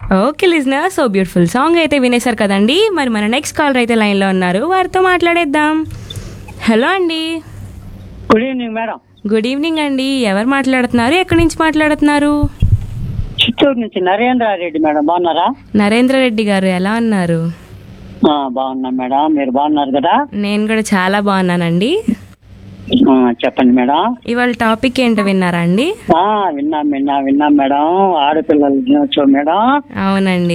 okay listener so beautiful song అయితే వినేశారు కదండి మరి మన నెక్స్ట్ కాలర్ అయితే లైన్లో ఉన్నారు వారితో మాట్లాడేద్దాం హలో అండి good evening madam good evening అండి ఎవరు మాట్లాడుతున్నారు ఎక్కడి నుంచి మాట్లాడుతున్నారు చిత్తూరు నుంచి నరేంద్ర రెడ్డి మేడం బాగున్నారా నరేంద్ర రెడ్డి గారు ఎలా ఉన్నారు ఆ, బాగున్నాం మేడం మీరు బాగున్నారు కదా నేను కూడా చాలా బాగున్నానండి ఆ, చెప్పండి మేడం ఇవాళ టాపిక్ ఏంటో విన్నారా అండి ఆ, విన్నాం విన్నాం విన్నాం మేడం ఆడపిల్లల దినోత్సవం మేడం అవునండి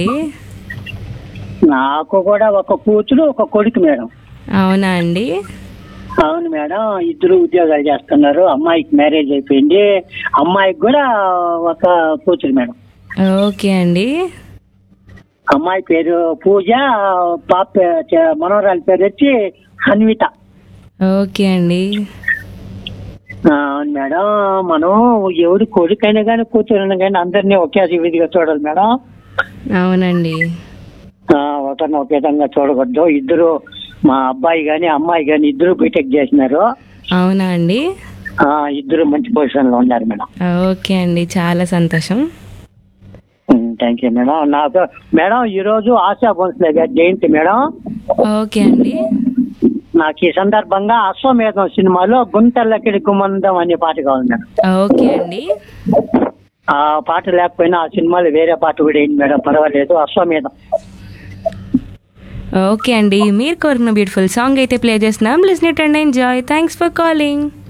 నాకు కూడా ఒక కూతురు ఒక కొడుకు మేడం అవునా అండి అవును మేడం ఇద్దరు ఉద్యోగాలు చేస్తున్నారు అమ్మాయికి మ్యారేజ్ అయిపోయింది అమ్మాయికి కూడా ఒక కూతురు మేడం ఓకే అండి అమ్మాయి పేరు పూజ పాప చ- మనవరాలి పేరు వచ్చి హన్విత ఓకే అండి ఆ, అవును మేడం మనం ఎవరు కొడుకైనా కానీ కూతురైనా కానీ అందరినీ ఒకే విధిగా చూడాలి మేడం అవునండి ఆ, ఒకరిని ఒకే విధంగా చూడకూడదు ఇద్దరు మా అబ్బాయి గాని అమ్మాయి గాని ఇద్దరు బీటెక్ చేసినారు అవునా అండి ఆ, ఇద్దరు మంచి పొజిషన్ లో ఉన్నారు మేడం ఓకే అండి చాలా సంతోషం థ్యాంక్ యూ మేడం నాకు మేడం ఈ రోజు ఆశా భోన్స్లే గారి జయంతి మేడం ఓకే అండి నాకు ఈ సందర్భంగా అశ్వమేధం సినిమాలో గుంతల్లకిడి గుమ్మందం అనే పాట కావాలి మేడం ఓకే అండి ఆ పాట లేకపోయినా ఆ సినిమాలో వేరే పాట కూడా ఏంటి మేడం పర్వాలేదు అశ్వమేధం ఓకే అండి మీరు కోరిన బ్యూటిఫుల్ సాంగ్ అయితే ప్లే చేస్తున్నాం listen it and enjoy thanks for calling